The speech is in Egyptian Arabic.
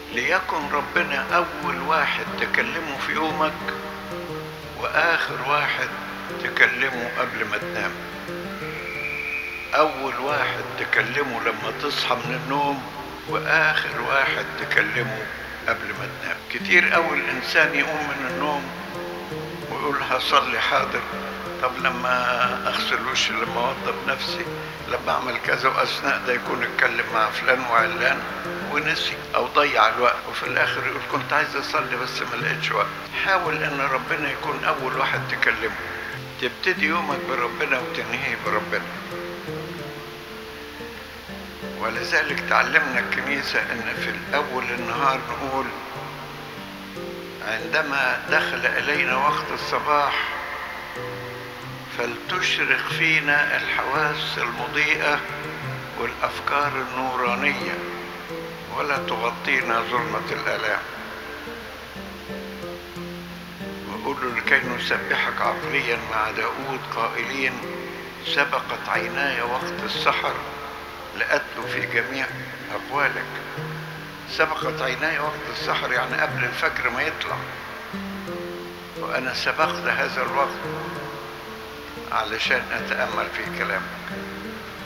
ليكن ربنا أول واحد تكلمه في يومك وآخر واحد تكلمه قبل ما تنام أول واحد تكلمه لما تصحى من النوم وآخر واحد تكلمه قبل ما تنام كتير أول الإنسان يقوم من النوم ويقول هصلي حاضر طب لما أغسل وشي لما أوضب نفسي لما أعمل كذا وأثناء ده يكون اتكلم مع فلان وعلان ونسي أو ضيع الوقت وفي الآخر يقول كنت عايز أصلي بس ما لقيتش وقت حاول إن ربنا يكون أول واحد تكلمه تبتدي يومك بربنا وتنهيه بربنا ولذلك تعلمنا الكنيسة أن في الأول النهار نقول عندما دخل إلينا وقت الصباح فلتشرق فينا الحواس المضيئة والأفكار النورانية ولا تغطينا ظلمة الآلام وقولوا لكي نسبحك عقليا مع داود قائلين سبقت عيناي وقت السحر لأتلو في جميع أقوالك سبقت عيناي وقت السحر يعني قبل الفجر ما يطلع وأنا سبقت هذا الوقت علشان أتأمل في كلامك